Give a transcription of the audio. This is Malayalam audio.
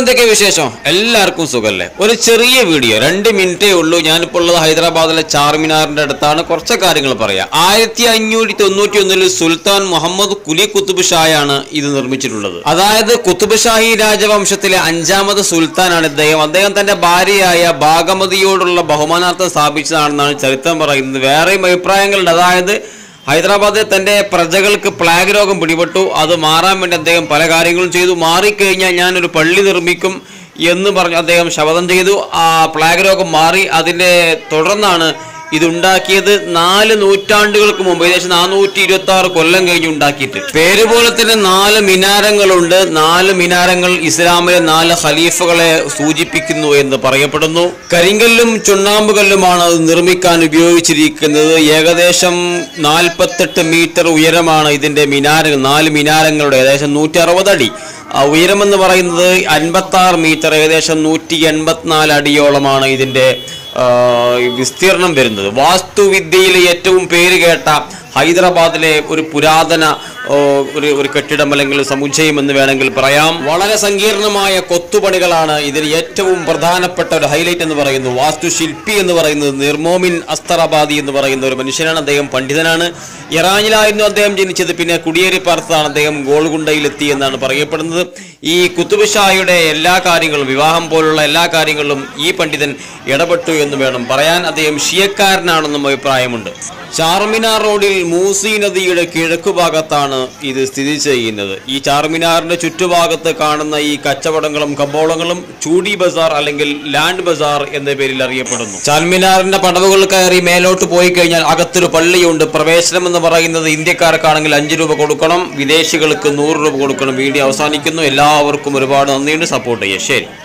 എന്തൊക്കെ വിശേഷം എല്ലാവർക്കും സുഖല്ലേ ഒരു ചെറിയ വീഡിയോ രണ്ട് മിനിറ്റേ ഉള്ളൂ ഞാനിപ്പോൾ ഉള്ളത് ഹൈദരാബാദിലെ ചാർമിനാറിന്റെ അടുത്താണ് കുറച്ച് കാര്യങ്ങൾ പറയാം ആയിരത്തി അഞ്ഞൂറ്റി തൊണ്ണൂറ്റി ഒന്നിൽ സുൽത്താൻ മുഹമ്മദ് കുലി കുത്തുബ് ഷായാണ് ഇത് നിർമ്മിച്ചിട്ടുള്ളത് അതായത് കുത്തുബ് ഷാഹി രാജവംശത്തിലെ അഞ്ചാമത് സുൽത്താനാണ് ഇദ്ദേഹം അദ്ദേഹം തന്റെ ഭാര്യയായ ഭാഗമതിയോടുള്ള ബഹുമാനാർത്ഥം സ്ഥാപിച്ചതാണെന്നാണ് ചരിത്രം പറയുന്നത് വേറെയും അഭിപ്രായങ്ങളുണ്ട് അതായത് ഹൈദരാബാദിൽ തന്റെ പ്രജകൾക്ക് പ്ലാഗ് രോഗം പിടിപെട്ടു അത് മാറാൻ വേണ്ടി അദ്ദേഹം പല കാര്യങ്ങളും ചെയ്തു മാറിക്കഴിഞ്ഞാൽ ഞാനൊരു പള്ളി നിർമ്മിക്കും എന്ന് പറഞ്ഞ് അദ്ദേഹം ശപഥം ചെയ്തു ആ പ്ലാഗ് രോഗം മാറി അതിന്റെ തുടർന്നാണ് ഇതുണ്ടാക്കിയത് നാല് നൂറ്റാണ്ടുകൾക്ക് മുമ്പ് ഏകദേശം നാനൂറ്റി ഇരുപത്തി ആറ് കൊല്ലം കഴിഞ്ഞ് ഉണ്ടാക്കിയിട്ട് പേര് പോലെ തന്നെ നാല് മിനാരങ്ങളുണ്ട് നാല് മിനാരങ്ങൾ ഇസ്ലാമിലെ നാല് ഖലീഫകളെ സൂചിപ്പിക്കുന്നു എന്ന് പറയപ്പെടുന്നു കരിങ്കല്ലും ചുണ്ണാമ്പുകല്ലുമാണ് അത് നിർമ്മിക്കാൻ ഉപയോഗിച്ചിരിക്കുന്നത് ഏകദേശം നാൽപ്പത്തെട്ട് മീറ്റർ ഉയരമാണ് ഇതിന്റെ മിനാരങ്ങൾ നാല് മിനാരങ്ങളുടെ ഏകദേശം നൂറ്റി അറുപത് അടി ആ ഉയരമെന്ന് പറയുന്നത് അൻപത്തി ആറ് മീറ്റർ ഏകദേശം നൂറ്റി എൺപത്തിനാല് അടിയോളമാണ് ഇതിന്റെ ആ, വിസ്തീർണം വരുന്നത് വാസ്തുവിദ്യയിൽ ഏറ്റവും പേര് കേട്ട ഹൈദരാബാദിലെ ഒരു പുരാതന ഓ, ഒരു ഒരു കെട്ടിടം അല്ലെങ്കിൽ സമുച്ചയം എന്ന് വേണമെങ്കിൽ പറയാം വളരെ സങ്കീർണമായ കൊത്തുപണികളാണ് ഇതിൽ ഏറ്റവും പ്രധാനപ്പെട്ട ഒരു ഹൈലൈറ്റ് എന്ന് പറയുന്നത് വാസ്തുശില്പി എന്ന് പറയുന്നത് നിർമോമിൻ അസ്തറാബാദി എന്ന് പറയുന്ന ഒരു മനുഷ്യനാണ് അദ്ദേഹം പണ്ഡിതനാണ് ഇറാനിലായിരുന്നു അദ്ദേഹം ജനിച്ചത് പിന്നെ കുടിയേറി പാർത്തതാണ് അദ്ദേഹം ഗോൾഗുണ്ടയിലെത്തി എന്നാണ് പറയപ്പെടുന്നത് ഈ കുത്തുബ് ഷായുടെ എല്ലാ കാര്യങ്ങളും വിവാഹം പോലുള്ള എല്ലാ കാര്യങ്ങളിലും ഈ പണ്ഡിതൻ ഇടപെട്ടു എന്ന് വേണം പറയാൻ അദ്ദേഹം ഷിയക്കാരനാണെന്നും അഭിപ്രായമുണ്ട് ചാർമിനാർ റോഡിൽ മൂസി നദിയുടെ കിഴക്കു ഭാഗത്താണ് ഇത് സ്ഥിതി ചെയ്യുന്നത് ഈ ചാർമിനാറിന്റെ ചുറ്റുഭാഗത്ത് കാണുന്ന ഈ കച്ചവടങ്ങളും കമ്പോളങ്ങളും ചൂടി ബസാർ അല്ലെങ്കിൽ ലാൻഡ് ബസാർ എന്ന പേരിൽ അറിയപ്പെടുന്നു ചാർമിനാറിന്റെ പടവുകൾ കയറി മേലോട്ട് പോയി കഴിഞ്ഞാൽ അകത്തൊരു പള്ളിയുണ്ട് പ്രവേശനം എന്ന് പറയുന്നത് ഇന്ത്യക്കാർക്കാണെങ്കിൽ അഞ്ച് രൂപ കൊടുക്കണം വിദേശികൾക്ക് നൂറ് രൂപ കൊടുക്കണം വീഡിയോ അവസാനിക്കുന്നു എല്ലാവർക്കും ഒരുപാട് നന്ദിയുണ്ട് സപ്പോർട്ട് ചെയ്യുക ശരി